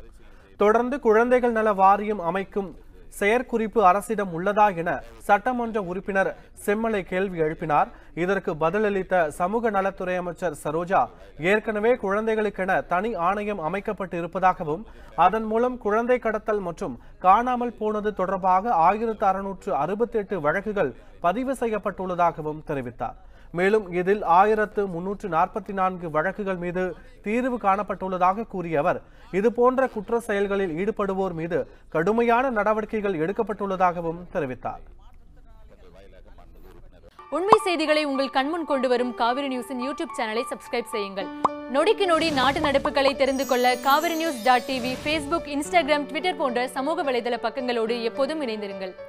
தொடர்ந்து குழந்தைகள் நல வாரியம் அமைக்கும் செயற்குறிப்பு அரசிடம் உள்ளதா என சட்டமன்ற உறுப்பினர் செம்மலை கேள்வி எழுப்பினார் இதற்கு பதிலளித்த சமூக நலத்துறை அமைச்சர் சரோஜா ஏற்கனவே குழந்தைகளுக்கென தனி ஆணையம் அமைக்கப்பட்டு இருப்பதாகவும் அதன் மூலம் குழந்தை கடத்தல் மற்றும் காணாமல் போனது தொடர்பாக ஆயிரத்து அறுநூற்று அறுபத்தி எட்டு வழக்குகள் பதிவு செய்யப்பட்டுள்ளதாகவும் தெரிவித்தார் மேலும் இதில் ஆயிரத்து முன்னூற்று நாற்பத்தி நான்கு வழக்குகள் மீது தீர்வு காணப்பட்டுள்ளதாக கூறிய அவர் இதுபோன்ற குற்ற செயல்களில் ஈடுபடுவோர் மீது கடுமையான நடவடிக்கைகள் எடுக்கப்பட்டுள்ளதாகவும் தெரிவித்தார் உண்மை செய்திகளை உங்கள் கண்முன் கொண்டு வரும் காவிரி நியூஸின் யூடியூப் சேனலை சப்ஸ்கிரைப் செய்யுங்கள் நொடிக்கு நொடி நாட்டு நடப்புகளை தெரிந்து கொள்ள Kaveri news dot TV Facebook Instagram Twitter போன்ற சமூக வலைதள பக்கங்களோடு எப்போதும் இணைந்திருங்கள்